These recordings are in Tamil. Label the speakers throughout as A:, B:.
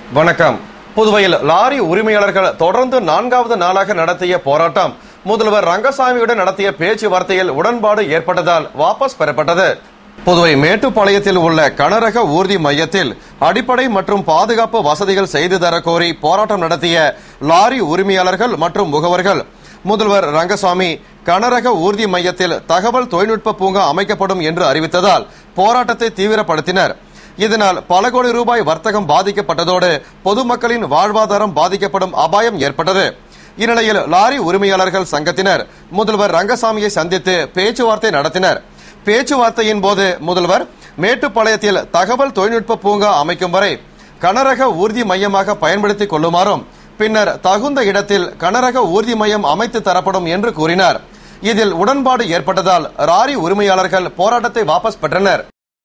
A: வணக்கம் புதுவையில் லாரி உரிமையாளர்கள் தொடர்ந்து நான்காவது நாளாக நடத்திய போராட்டம் முதல்வர் ரங்கசாமியுடன் நடத்திய பேச்சுவார்த்தையில் உடன்பாடு ஏற்பட்டதால் வாபஸ் பெறப்பட்டது புதுவை மேட்டுப்பாளையத்தில் உள்ள கனரக ஊர்தி மையத்தில் அடிப்படை மற்றும் பாதுகாப்பு வசதிகள் செய்து தர கோரி போராட்டம் நடத்திய லாரி உரிமையாளர்கள் மற்றும் முகவர்கள் முதல்வர் ரங்கசாமி கனரக ஊர்தி மையத்தில் தகவல் தொழில்நுட்ப பூங்கா அமைக்கப்படும் என்று அறிவித்ததால் போராட்டத்தை தீவிரப்படுத்தினர் இதனால் பல கோடி ரூபாய் வர்த்தகம் பாதிக்கப்பட்டதோடு பொதுமக்களின் வாழ்வாதாரம் பாதிக்கப்படும் அபாயம் ஏற்பட்டது இந்நிலையில் லாரி உரிமையாளர்கள் சங்கத்தினர் முதல்வர் ரங்கசாமியை சந்தித்து பேச்சுவார்த்தை நடத்தினர் பேச்சுவார்த்தையின் போது முதல்வர் மேட்டுப்பாளையத்தில் தகவல் தொழில்நுட்ப பூங்கா அமைக்கும் வரை கனரக ஊர்தி மையமாக பயன்படுத்திக் கொள்ளுமாறும் பின்னர் தகுந்த இடத்தில் கனரக ஊர்தி மையம் அமைத்து தரப்படும் என்று கூறினார் இதில் உடன்பாடு ஏற்பட்டதால் லாரி உரிமையாளர்கள் போராட்டத்தை வாபஸ் பெற்றனர்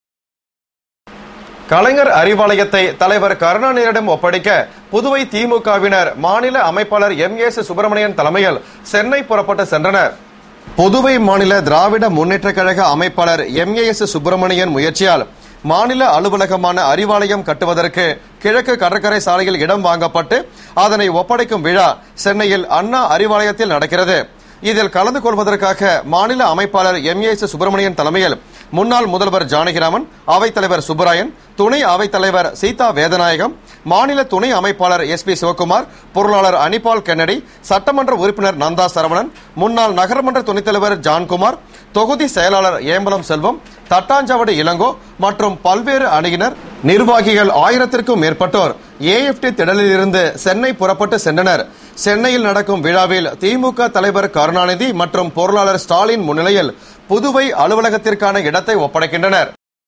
A: கலைஞர் அறிவாலயத்தை தலைவர் கருணாநிதியிடம் ஒப்படைக்க புதுவை திமுகவினர் மாநில அமைப்பாளர் எம் எஸ் சுப்பிரமணியன் தலைமையில் சென்னை புறப்பட்டு சென்றனர் புதுவை மாநில திராவிட முன்னேற்ற கழக அமைப்பாளர் எம் ஏ எஸ் சுப்பிரமணியன் முயற்சியால் மாநில அலுவலகமான அறிவாலயம் கட்டுவதற்கு கிழக்கு கடற்கரை சாலையில் இடம் வாங்கப்பட்டு அதனை ஒப்படைக்கும் விழா சென்னையில் அண்ணா அறிவாலயத்தில் நடக்கிறது இதில் கலந்து கொள்வதற்காக மாநில அமைப்பாளர் எம் ஏ சுப்பிரமணியன் தலைமையில் முன்னாள் முதல்வர் ஜானகிராமன் அவைத்தலைவர் சுப்பராயன் துணை அவைத்தலைவர் சீதா வேதநாயகம் மாநில துணை அமைப்பாளர் எஸ் பி சிவகுமார் பொருளாளர் அனிபால் கென்னடி சட்டமன்ற உறுப்பினர் நந்தா சரவணன் முன்னாள் நகரமன்ற துணைத் தலைவர் ஜான்குமார் தொகுதி செயலாளர் ஏம்பலம் செல்வம் தட்டாஞ்சாவடி இளங்கோ மற்றும் பல்வேறு அணியினர் நிர்வாகிகள் ஆயிரத்திற்கும் மேற்பட்டோர் ஏஎஃப்டி திடலிலிருந்து சென்னை புறப்பட்டு சென்றனர் சென்னையில் நடக்கும் விழாவில் திமுக தலைவர் கருணாநிதி மற்றும் பொருளாளர் ஸ்டாலின் முன்னிலையில் புதுவை அலுவலகத்திற்கான இடத்தை ஒப்படைக்கின்றனர்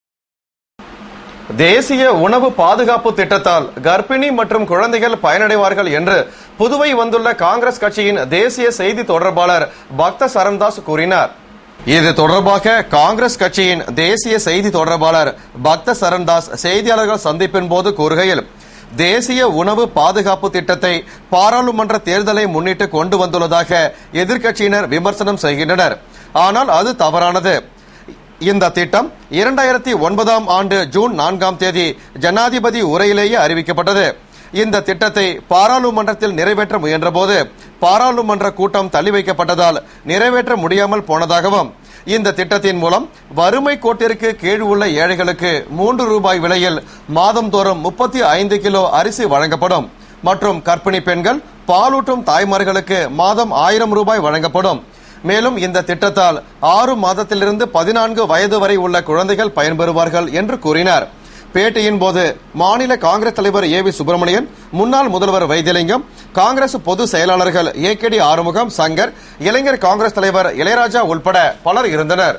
A: தேசிய உணவு பாதுகாப்பு திட்டத்தால் கர்ப்பிணி மற்றும் குழந்தைகள் பயனடைவார்கள் என்று புதுவை வந்துள்ள காங்கிரஸ் கட்சியின் தேசிய செய்தி தொடர்பாளர் பக்த சரண்தாஸ் கூறினார் இது தொடர்பாக காங்கிரஸ் கட்சியின் தேசிய செய்தி தொடர்பாளர் பக்த சரண்தாஸ் செய்தியாளர்கள் சந்திப்பின் போது கூறுகையில் தேசிய உணவு பாதுகாப்பு திட்டத்தை பாராளுமன்ற தேர்தலை முன்னிட்டு கொண்டு வந்துள்ளதாக எதிர்க்கட்சியினர் விமர்சனம் செய்கின்றனர் ஆனால் அது தவறானது இந்த திட்டம் இரண்டாயிரத்தி ஒன்பதாம் ஆண்டு ஜூன் நான்காம் தேதி ஜனாதிபதி உரையிலேயே அறிவிக்கப்பட்டது இந்த திட்டத்தை பாராளுமன்றத்தில் நிறைவேற்ற முயன்றபோது பாராளுமன்ற கூட்டம் தள்ளி வைக்கப்பட்டதால் நிறைவேற்ற முடியாமல் போனதாகவும் இந்த திட்டத்தின் மூலம் வறுமை கோட்டிற்கு கீழ் உள்ள ஏழைகளுக்கு மூன்று ரூபாய் விலையில் மாதந்தோறும் முப்பத்தி ஐந்து கிலோ அரிசி வழங்கப்படும் மற்றும் கர்ப்பிணி பெண்கள் பாலூட்டும் தாய்மார்களுக்கு மாதம் ஆயிரம் ரூபாய் வழங்கப்படும் மேலும் இந்த திட்டத்தால் ஆறு மாதத்திலிருந்து பதினான்கு வயது வரை உள்ள குழந்தைகள் பயன்பெறுவார்கள் என்று கூறினார் பேட்டியின் போது மாநில காங்கிரஸ் தலைவர் ஏ வி சுப்பிரமணியன் முன்னாள் முதல்வர் வைத்தியலிங்கம் காங்கிரஸ் பொது செயலாளர்கள் A K D Arumugam Shankar இளைஞர் காங்கிரஸ் தலைவர் இளையராஜா உள்பட பலர் இருந்தனர்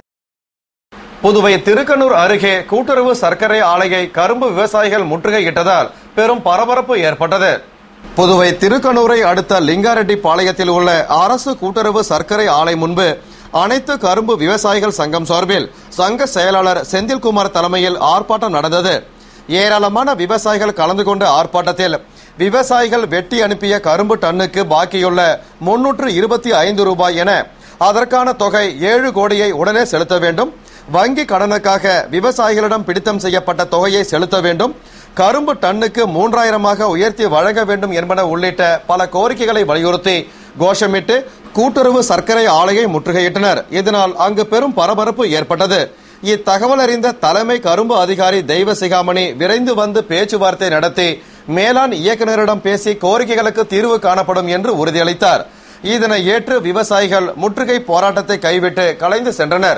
A: புதுவை திருக்கனூர் அருகே கூட்டுறவு சர்க்கரை ஆலையை கரும்பு விவசாயிகள் முற்றுகையிட்டதால் பெரும் பரபரப்பு ஏற்பட்டது புதுவை திருக்கனூரை அடுத்த லிங்காரெட்டி பாளையத்தில் உள்ள அரசு கூட்டுறவு சர்க்கரை ஆலை முன்பு அனைத்து கரும்பு விவசாயிகள் சங்கம் சார்பில் சங்க செயலாளர் செந்தில்குமார் தலைமையில் ஆர்ப்பாட்டம் நடந்தது ஏராளமான விவசாயிகள் கலந்து கொண்ட ஆர்ப்பாட்டத்தில் விவசாயிகள் வெட்டி அனுப்பிய கரும்பு டன்னுக்கு பாக்கியுள்ள முன்னூற்று இருபத்தி ஐந்து ரூபாய் என அதற்கான தொகை ஏழு கோடியை உடனே செலுத்த வேண்டும் வங்கி கடனுக்காக விவசாயிகளிடம் பிடித்தம் செய்யப்பட்ட தொகையை செலுத்த வேண்டும் கரும்பு டன்னுக்கு மூன்றாயிரமாக உயர்த்தி வழங்க வேண்டும் என்பன உள்ளிட்ட பல கோரிக்கைகளை வலியுறுத்தி கோஷமிட்டு கூட்டுறவு சர்க்கரை ஆலையை முற்றுகையிட்டனர் இதனால் அங்கு பெரும் பரபரப்பு ஏற்பட்டது இத்தகவல் அறிந்த தலைமை கரும்பு அதிகாரி தெய்வ சிகாமணி விரைந்து வந்து பேச்சுவார்த்தை நடத்தி மேலாண் இயக்குநரிடம் பேசி கோரிக்கைகளுக்கு தீர்வு காணப்படும் என்று உறுதியளித்தார் இதனை ஏற்று விவசாயிகள் முற்றுகை போராட்டத்தை கைவிட்டு கலைந்து சென்றனர்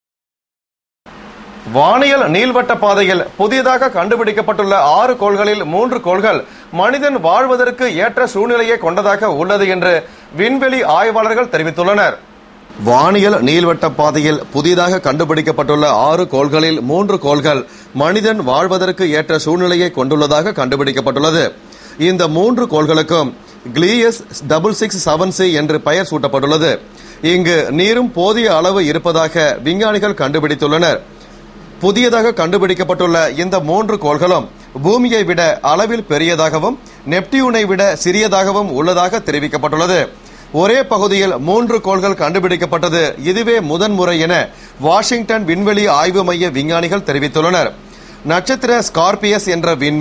A: வானியல் நீள்வட்ட பாதையில் புதிதாக கண்டுபிடிக்கப்பட்டுள்ள ஆறு கோள்களில் மூன்று கோள்கள் மனிதன் வாழ்வதற்கு ஏற்ற சூழ்நிலையை கொண்டதாக உள்ளது என்று விண்வெளி ஆய்வாளர்கள் தெரிவித்துள்ளனர் வானியல் நீள்வட்ட பாதையில் புதிதாக கண்டுபிடிக்கப்பட்டுள்ள ஆறு கோள்களில் மூன்று கோள்கள் மனிதன் வாழ்வதற்கு ஏற்ற சூழ்நிலையை கொண்டுள்ளதாக கண்டுபிடிக்கப்பட்டுள்ளது இந்த மூன்று கோள்களுக்கும் Gliese double six seven C என்று பெயர் சூட்டப்பட்டுள்ளது இங்கு நீரும் போதிய அளவு இருப்பதாக விஞ்ஞானிகள் கண்டுபிடித்துள்ளனர் புதியதாக கண்டுபிடிக்கப்பட்டுள்ள இந்த மூன்று கோள்களும் பூமியை விட அளவில் பெரியதாகவும் நெப்டியூனை விட சிறியதாகவும் உள்ளதாக தெரிவிக்கப்பட்டுள்ளது ஒரே பகுதியில் மூன்று கோள்கள் கண்டுபிடிக்கப்பட்டது இதுவே முதன்முறை என வாஷிங்டன் விண்வெளி ஆய்வு மைய விஞ்ஞானிகள் தெரிவித்துள்ளனர் நட்சத்திர ஸ்கார்பியஸ் என்ற விண்மீன்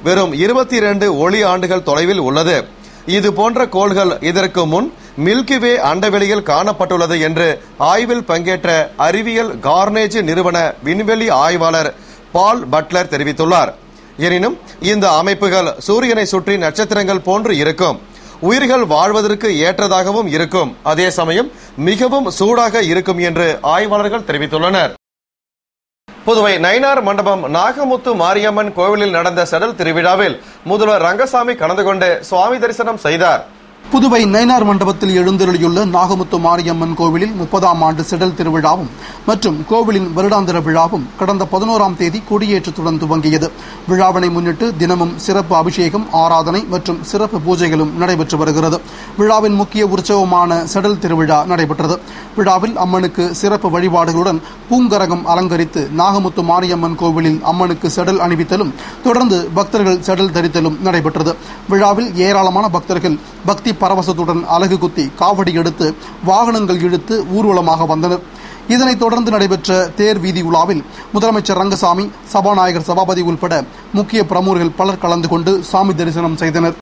A: வெறும் இருபத்தி இரண்டு ஒளி ஆண்டுகள் தொலைவில் உள்ளது இது போன்ற கோள்கள் இதற்கு முன் மில்கி வே அண்டவெளியில் காணப்பட்டுள்ளது என்று ஆய்வில் பங்கேற்ற அறிவியல் கார்னேஜ் நிறுவன விண்வெளி ஆய்வாளர் பால் பட்லர் தெரிவித்துள்ளார் எனினும் இந்த அமைப்புகள் சூரியனை சுற்றி நட்சத்திரங்கள் போன்று இருக்கும் உயிர்கள் வாழ்வதற்கு ஏற்றதாகவும் இருக்கும் அதே சமயம் மிகவும் சூடாக இருக்கும் என்று ஆய்வாளர்கள் தெரிவித்துள்ளனர் புதுவை நயினார் மண்டபம் நாகமுத்து மாரியம்மன் கோவிலில் நடந்த செடல் திருவிழாவில் முதல்வர் ரங்கசாமி கலந்து கொண்டு சுவாமி தரிசனம் செய்தார்
B: புதுவை நயினார் மண்டபத்தில் எழுந்தருளியுள்ள நாகமுத்து மாரியம்மன் கோவிலில் முப்பதாம் ஆண்டு செடல் திருவிழாவும் மற்றும் கோவிலின் வருடாந்திர விழாவும் கடந்த பதினோராம் தேதி கொடியேற்றத்துடன் துவங்கியது விழாவினை முன்னிட்டு தினமும் சிறப்பு அபிஷேகம் ஆராதனை மற்றும் சிறப்பு பூஜைகளும் நடைபெற்று வருகிறது விழாவின் முக்கிய உற்சவமான செடல் திருவிழா நடைபெற்றது விழாவில் அம்மனுக்கு சிறப்பு வழிபாடுகளுடன் பூங்கரகம் அலங்கரித்து நாகமுத்து மாரியம்மன் கோவிலில் அம்மனுக்கு செடல் அணிவித்தலும் தொடர்ந்து பக்தர்கள் செடல் தரித்தலும் நடைபெற்றது விழாவில் ஏராளமான பக்தர்கள் பக்தி பரவசத்துடன் அலகு குத்தி காவடி எடுத்து வாகனங்கள் இழுத்து ஊர்வலமாக வந்தனர் இதனைத் தொடர்ந்து நடைபெற்ற தேர் வீதி உலாவில் முதலமைச்சர் ரங்கசாமி சபாநாயகர் சபாபதி உள்பட முக்கிய பிரமுகர்கள் பலர் கலந்து கொண்டு சாமி தரிசனம் செய்தனர்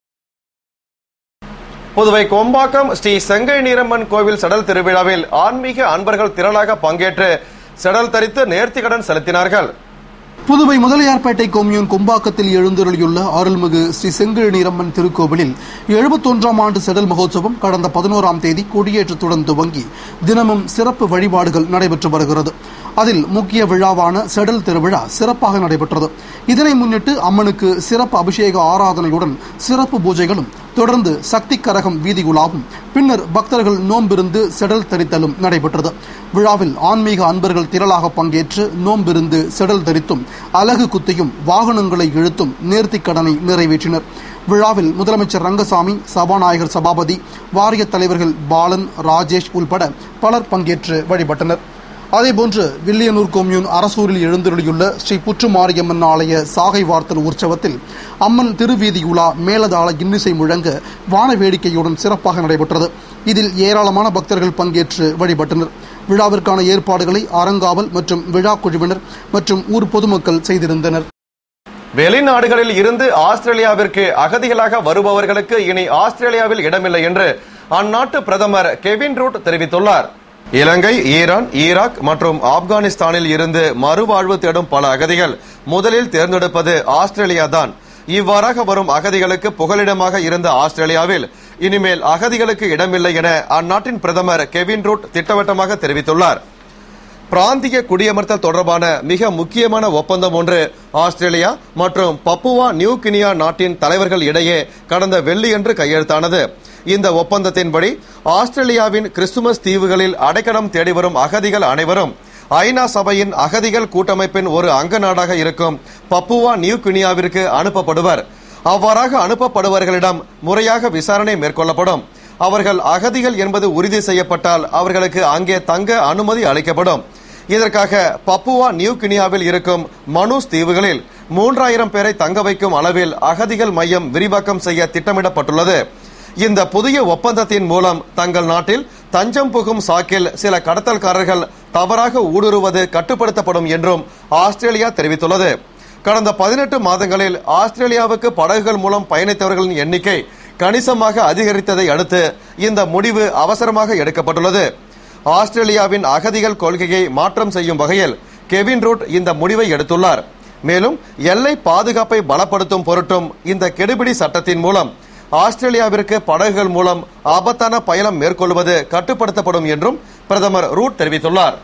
A: புதுவை கொம்பாக்கம் ஸ்ரீ செங்கை நீரம்மன் கோவில் செடல் திருவிழாவில் ஆன்மீக அன்பர்கள் திரளாக பங்கேற்று செடல் தரித்து நேர்த்திக்கடன் செலுத்தினார்கள்
B: புதுவை முதலியார்பேட்டை கொம்யூன் கும்பாக்கத்தில் எழுந்தருளியுள்ள அருள்மிகு ஸ்ரீ செங்கிழி நீரம்மன் திருக்கோவிலில் எழுபத்தொன்றாம் ஆண்டு செடல் மகோத்சவம் கடந்த பதினோராம் தேதி கொடியேற்றத்துடன் துவங்கி தினமும் சிறப்பு வழிபாடுகள் நடைபெற்று வருகிறது அதில் முக்கிய விழாவான செடல் திருவிழா சிறப்பாக நடைபெற்றது இதனை முன்னிட்டு அம்மனுக்கு சிறப்பு அபிஷேக ஆராதனையுடன் சிறப்பு பூஜைகளும் தொடர்ந்து சக்தி கரகம் வீதி உலாவும் பின்னர் பக்தர்கள் நோம்பிருந்து செடல் தரித்தலும் நடைபெற்றது விழாவில் ஆன்மீக அன்பர்கள் திரளாக பங்கேற்று நோம்பிருந்து செடல் தரித்தும் அலகு குத்தியும் வாகனங்களை இழுத்தும் நேர்த்திக் கடனை நிறைவேற்றினர் விழாவில் முதலமைச்சர் ரங்கசாமி சபாநாயகர் சபாபதி வாரிய தலைவர்கள் பாலன் ராஜேஷ் உள்பட பலர் பங்கேற்று வழிபட்டனர் அதேபோன்று வில்லியனூர் கொம்யூன் அரசூரில் எழுந்தருளியுள்ள ஸ்ரீ புற்று மாரியம்மன் ஆலய சாகை வார்த்தல் உற்சவத்தில் அம்மன் திருவீதி உலா மேலதாள இன்னிசை முழங்க வான வேடிக்கையுடன் சிறப்பாக நடைபெற்றது இதில் ஏராளமான பக்தர்கள் பங்கேற்று வழிபட்டனர் விழாவிற்கான ஏற்பாடுகளை அறங்காவல் மற்றும் விழா குழுவினர் மற்றும் ஊர் பொதுமக்கள் செய்திருந்தனர்
A: வெளிநாடுகளில் இருந்து ஆஸ்திரேலியாவிற்கு அகதிகளாக வருபவர்களுக்கு இனி ஆஸ்திரேலியாவில் இடமில்லை என்று அந்நாட்டு பிரதமர் கெவின் ரூட் தெரிவித்துள்ளார் இலங்கை ஈரான் ஈராக் மற்றும் ஆப்கானிஸ்தானில் இருந்து மறுவாழ்வு தேடும் பல அகதிகள் முதலில் தேர்ந்தெடுப்பது ஆஸ்திரேலியா தான் இவ்வாறாக வரும் அகதிகளுக்கு புகலிடமாக இருந்த ஆஸ்திரேலியாவில் இனிமேல் அகதிகளுக்கு இடமில்லை என அந்நாட்டின் பிரதமர் கெவின் ரூட் திட்டவட்டமாக தெரிவித்துள்ளார் பிராந்திய குடியமர்த்தல் தொடர்பான மிக முக்கியமான ஒப்பந்தம் ஒன்று ஆஸ்திரேலியா மற்றும் பப்புவா நியூ கினியா நாட்டின் தலைவர்கள் இடையே கடந்த வெள்ளியன்று கையெழுத்தானது இந்த ஒப்பந்தத்தின்படி ஆஸ்திரேலியாவின் கிறிஸ்துமஸ் தீவுகளில் அடைக்கலம் தேடி வரும் அகதிகள் அனைவரும் ஐநா சபையின் அகதிகள் கூட்டமைப்பின் ஒரு அங்க நாடாக இருக்கும் பப்புவா நியூ கினியாவிற்கு அனுப்பப்படுவர் அவ்வாறாக அனுப்பப்படுபவர்களிடம் முறையாக விசாரணை மேற்கொள்ளப்படும் அவர்கள் அகதிகள் என்பது உறுதி செய்யப்பட்டால் அவர்களுக்கு அங்கே தங்க அனுமதி அளிக்கப்படும் இதற்காக பப்புவா நியூ கினியாவில் இருக்கும் மனுஸ் தீவுகளில் மூன்றாயிரம் பேரை தங்க வைக்கும் அளவில் அகதிகள் மையம் விரிவாக்கம் செய்ய திட்டமிடப்பட்டுள்ளது இந்த புதிய ஒப்பந்தத்தின் மூலம் தங்கள் நாட்டில் தஞ்சம் புகும் சாக்கில் சில கடத்தல்காரர்கள் தவறாக ஊடுருவது கட்டுப்படுத்தப்படும் என்றும் ஆஸ்திரேலியா தெரிவித்துள்ளது கடந்த பதினெட்டு மாதங்களில் ஆஸ்திரேலியாவுக்கு படகுகள் மூலம் பயணித்தவர்களின் எண்ணிக்கை கணிசமாக அதிகரித்ததை அடுத்து இந்த முடிவு அவசரமாக எடுக்கப்பட்டுள்ளது ஆஸ்திரேலியாவின் அகதிகள் கொள்கையை மாற்றம் செய்யும் வகையில் கெவின் ரூட் இந்த முடிவை எடுத்துள்ளார் மேலும் எல்லை பாதுகாப்பை பலப்படுத்தும் பொருட்டும் இந்த கெடுபிடி சட்டத்தின் மூலம் ஆஸ்திரேலியாவிற்கு படகுகள் மூலம் ஆபத்தான பயணம் மேற்கொள்வது கட்டுப்படுத்தப்படும் என்றும் பிரதமர் ரூட் தெரிவித்துள்ளார்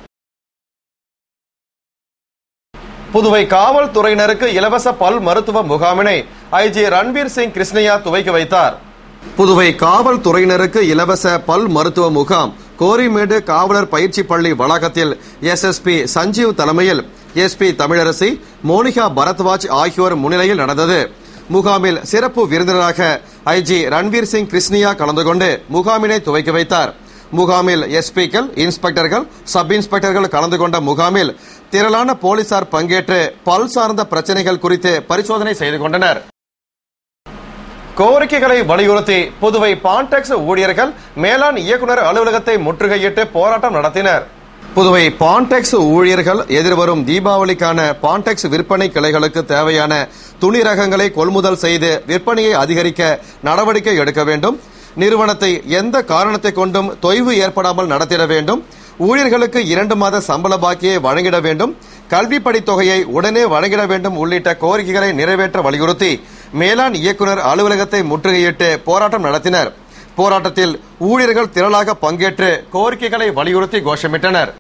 A: புதுவை காவல்துறையினருக்கு இலவச பல் மருத்துவ முகாமினை ஐஜி ரன்வீர் சிங் கிருஷ்ணயா துவக்கி வைத்தார் புதுவை காவல்துறையினருக்கு இலவச பல் மருத்துவ முகாம் கோரிமேடு காவலர் பயிற்சி பள்ளி வளாகத்தில் எஸ்எஸ்பி சஞ்சீவ் தலைமையில் எஸ்பி தமிழரசி மோனிகா பரத்வாஜ் ஆகியோர் முன்னிலையில் நடந்தது முகாமில் சிறப்பு விருந்தினராக ஐஜி ரன்வீர் சிங் கிருஷ்ணியா கலந்து கொண்டு முகாமினை துவக்கி வைத்தார் முகாமில் எஸ்பிக்கள் இன்ஸ்பெக்டர்கள் சப் இன்ஸ்பெக்டர்கள் கலந்து கொண்ட முகாமில் திரளான போலீசார் பங்கேற்று பல் சார்ந்த பிரச்சனைகள் குறித்து பரிசோதனை செய்து கொண்டனர் கோரிக்கைகளை வலியுறுத்தி புதுவை பான்டெக்ஸ் ஊழியர்கள் மேலாண் இயக்குனர் அலுவலகத்தை முற்றுகையிட்டு போராட்டம் நடத்தினர் புதுவை பான்டெக்ஸ் ஊழியர்கள் எதிர்வரும் தீபாவளிக்கான பான்டெக்ஸ் விற்பனை கிளைகளுக்கு தேவையான துணி ரகங்களை கொள்முதல் செய்து விற்பனையை அதிகரிக்க நடவடிக்கை எடுக்க வேண்டும் நிறுவனத்தை எந்த காரணத்தை கொண்டும் தொய்வு ஏற்படாமல் நடத்திட வேண்டும் ஊழியர்களுக்கு இரண்டு மாத சம்பள பாக்கியை வழங்கிட வேண்டும் கல்வி படித்தொகையை உடனே வழங்கிட வேண்டும் உள்ளிட்ட கோரிக்கைகளை நிறைவேற்ற வலியுறுத்தி மேலாண் இயக்குநர் அலுவலகத்தை முற்றுகையிட்டு போராட்டம் நடத்தினர் போராட்டத்தில் ஊழியர்கள் திரளாக பங்கேற்று கோரிக்கைகளை வலியுறுத்தி கோஷமிட்டனர்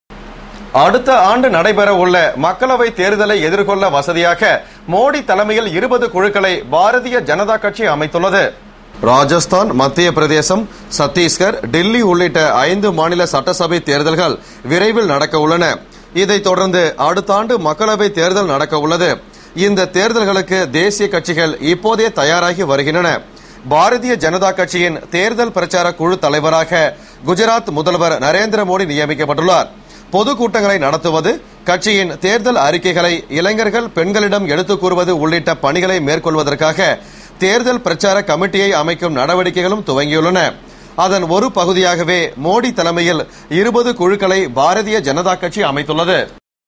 A: அடுத்த ஆண்டு நடைபெற உள்ள மக்களவை தேர்தலை எதிர்கொள்ள வசதியாக மோடி தலைமையில் இருபது குழுக்களை பாரதிய ஜனதா கட்சி அமைத்துள்ளது ராஜஸ்தான் மத்திய பிரதேசம் சத்தீஸ்கர் டெல்லி உள்ளிட்ட ஐந்து மாநில சட்டசபை தேர்தல்கள் விரைவில் நடக்க உள்ளன இதைத் தொடர்ந்து அடுத்த ஆண்டு மக்களவை தேர்தல் நடக்க உள்ளது இந்த தேர்தல்களுக்கு தேசிய கட்சிகள் இப்போதே தயாராகி வருகின்றன பாரதிய ஜனதா கட்சியின் தேர்தல் பிரச்சார குழு தலைவராக குஜராத் முதல்வர் நரேந்திர மோடி நியமிக்கப்பட்டுள்ளார் பொதுக்கூட்டங்களை நடத்துவது கட்சியின் தேர்தல் அறிக்கைகளை இளைஞர்கள் பெண்களிடம் எடுத்துக் கூறுவது உள்ளிட்ட பணிகளை மேற்கொள்வதற்காக தேர்தல் பிரச்சார கமிட்டியை அமைக்கும் நடவடிக்கைகளும் துவங்கியுள்ளன அதன் ஒரு பகுதியாகவே மோடி தலைமையில் இருபது குழுக்களை பாரதிய ஜனதா கட்சி அமைத்துள்ளது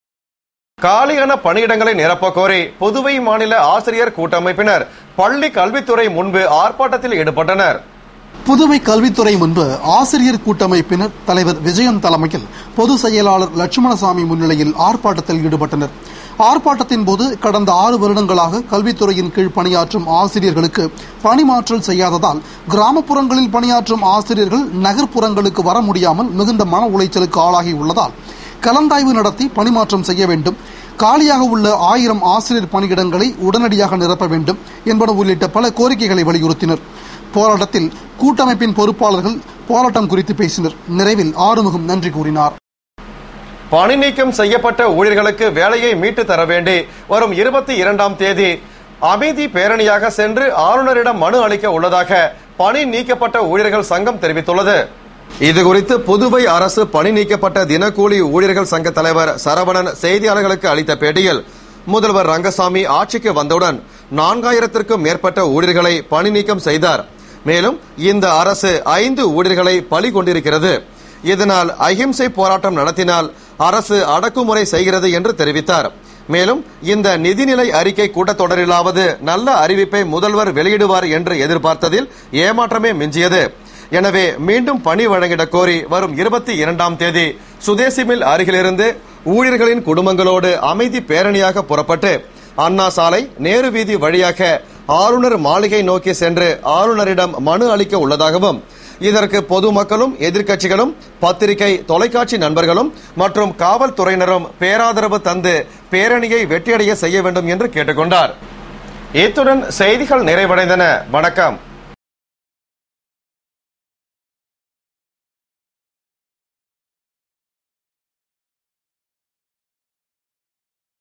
A: காலியான பணியிடங்களை நிரப்ப கோரி புதுவை மாநில ஆசிரியர் கூட்டமைப்பினர் பள்ளி கல்வித்துறை முன்பு ஆர்ப்பாட்டத்தில் ஈடுபட்டனர்
B: புதுவை கல்வித்துறை முன்பு ஆசிரியர் கூட்டமைப்பினர் தலைவர் விஜயன் தலைமையில் பொதுச் செயலாளர் லட்சுமணசாமி முன்னிலையில் ஆர்ப்பாட்டத்தில் ஈடுபட்டனர் ஆர்ப்பாட்டத்தின் போது கடந்த ஆறு வருடங்களாக கல்வித்துறையின் கீழ் பணியாற்றும் ஆசிரியர்களுக்கு பணிமாற்றல் செய்யாததால் கிராமப்புறங்களில் பணியாற்றும் ஆசிரியர்கள் நகர்ப்புறங்களுக்கு வர முடியாமல் மிகுந்த மன உளைச்சலுக்கு ஆளாகி உள்ளதால் கலந்தாய்வு நடத்தி பணிமாற்றம் செய்ய வேண்டும் காலியாக உள்ள ஆயிரம் ஆசிரியர் பணியிடங்களை உடனடியாக நிரப்ப வேண்டும் என்பன உள்ளிட்ட பல கோரிக்கைகளை வலியுறுத்தினர் போராட்டத்தில் கூட்டமைப்பின் பொறுப்பாளர்கள் போராட்டம் குறித்து பேசினர் நிறைவில் ஆறுமுகம் நன்றி கூறினார்
A: பணி நீக்கம் செய்யப்பட்ட ஊழியர்களுக்கு வேலையை மீட்டு தர வேண்டி வரும் இருபத்தி இரண்டாம் தேதி அமைதி பேரணியாக சென்று ஆளுநரிடம் மனு அளிக்க உள்ளதாக பணி நீக்கப்பட்ட ஊழியர்கள் சங்கம் தெரிவித்துள்ளது இதுகுறித்து புதுவை அரசு பணி நீக்கப்பட்ட தினக்கூலி ஊழியர்கள் சங்க தலைவர் சரவணன் செய்தியாளர்களுக்கு அளித்த பேட்டியில் முதல்வர் ரங்கசாமி ஆட்சிக்கு வந்தவுடன் நான்காயிரத்திற்கும் மேற்பட்ட ஊழியர்களை பணி நீக்கம் செய்தார் மேலும் இந்த அரசு ஐந்து ஊழியர்களை பலி கொண்டிருக்கிறது இதனால் அஹிம்சை போராட்டம் நடத்தினால் அரசு அடக்குமுறை செய்கிறது என்று தெரிவித்தார் மேலும் இந்த நிதிநிலை அறிக்கை கூட்டத்தொடரிலாவது நல்ல அறிவிப்பை முதல்வர் வெளியிடுவார் என்று எதிர்பார்த்ததில் ஏமாற்றமே மிஞ்சியது எனவே மீண்டும் பணி வழங்கிட கோரி வரும் இருபத்தி இரண்டாம் தேதி சுதேசி மில் அருகிலிருந்து ஊழியர்களின் குடும்பங்களோடு அமைதி பேரணியாக புறப்பட்டு அண்ணா சாலை நேரு வீதி வழியாக ஆளுநர் மாளிகை நோக்கி சென்று ஆளுநரிடம் மனு அளிக்க உள்ளதாகவும் இதற்கு பொதுமக்களும் எதிர்க்கட்சிகளும் பத்திரிகை தொலைக்காட்சி நண்பர்களும் மற்றும் காவல்துறையினரும் பேராதரவு தந்து பேரணியை வெற்றியடைய செய்ய வேண்டும் என்று கேட்டுக்கொண்டார் இத்துடன் செய்திகள் நிறைவடைந்தன வணக்கம்